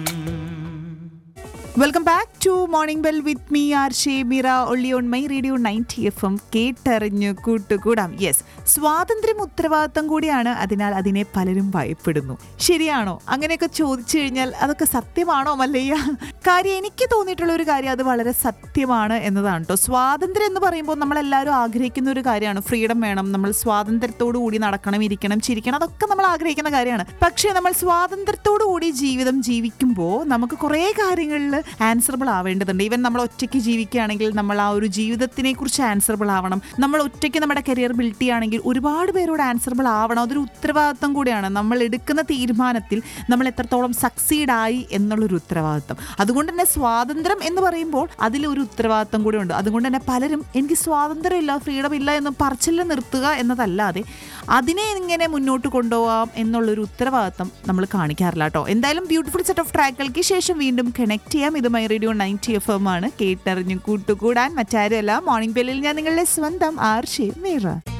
welcome back to morning bell with me R Shemira only on my radio ninety F M കേട്ടറിഞ്ഞു കൂട്ടുകൂടാം yes സ്വാതന്ത്ര്യം ഉത്തരവാദിത്തം കൂടിയാണ് അതിനാൽ അതിനെ പലരും ഭയപ്പെടുന്നു ശരിയാണോ അങ്ങനെയൊക്കെ ചോദിച്ചു കഴിഞ്ഞാൽ അതൊക്കെ സത്യമാണോ മല്ലയ്യ കാര്യം എനിക്ക് തോന്നിയിട്ടുള്ള ഒരു കാര്യം അത് വളരെ സത്യമാണ് എന്നതാണ് കേട്ടോ സ്വാതന്ത്ര്യം എന്ന് പറയുമ്പോൾ നമ്മളെല്ലാവരും ആഗ്രഹിക്കുന്ന ഒരു കാര്യമാണ് ഫ്രീഡം വേണം നമ്മൾ സ്വാതന്ത്ര്യത്തോടു കൂടി നടക്കണം ഇരിക്കണം ചിരിക്കണം അതൊക്കെ നമ്മൾ ആഗ്രഹിക്കുന്ന കാര്യമാണ് പക്ഷേ നമ്മൾ സ്വാതന്ത്ര്യത്തോടു കൂടി ജീവിതം ജീവിക്കുമ്പോൾ നമുക്ക് കുറേ കാര്യങ്ങളിൽ ആൻസറബിൾ ആവേണ്ടതുണ്ട് ഈവൻ നമ്മൾ ഒറ്റയ്ക്ക് ജീവിക്കുകയാണെങ്കിൽ നമ്മൾ ആ ഒരു ജീവിതത്തിനെ കുറിച്ച് ആൻസറബിൾ ആവണം നമ്മൾ ഒറ്റയ്ക്ക് നമ്മുടെ കരിയർ ബിൽഡ് ചെയ്യുകയാണെങ്കിൽ ഒരുപാട് പേരോട് ആൻസറബിൾ ആവണം അതൊരു ഉത്തരവാദിത്തം കൂടിയാണ് നമ്മൾ എടുക്കുന്ന തീരുമാനത്തിൽ നമ്മൾ എത്രത്തോളം സക്സീഡ് ആയി എന്നുള്ളൊരു ഉത്തരവാദിത്തം അതുകൊണ്ട് തന്നെ സ്വാതന്ത്ര്യം എന്ന് പറയുമ്പോൾ അതിലൊരു ഉത്തരവാദിത്തം കൂടി ഉണ്ട് അതുകൊണ്ട് തന്നെ പലരും എനിക്ക് സ്വാതന്ത്ര്യം ഇല്ല ഫ്രീഡം ഇല്ല എന്ന് പറച്ചില്ല നിർത്തുക എന്നതല്ലാതെ അതിനെ ഇങ്ങനെ മുന്നോട്ട് കൊണ്ടുപോകാം എന്നുള്ളൊരു ഉത്തരവാദിത്തം നമ്മൾ കാണിക്കാറില്ല കേട്ടോ എന്തായാലും ബ്യൂട്ടിഫുൾ സെറ്റ് ഓഫ് ട്രാക്കുകൾക്ക് ശേഷം വീണ്ടും കണക്ട് ചെയ്യാം ഇത് my radio ninety F M ആണ് കേട്ടറിഞ്ഞു കൂട്ടുകൂടാൻ മറ്റാരുമല്ല മോർണിംഗ് ബെല്ലിൽ ഞാൻ നിങ്ങളുടെ സ്വന്തം ആർഷേ മീറ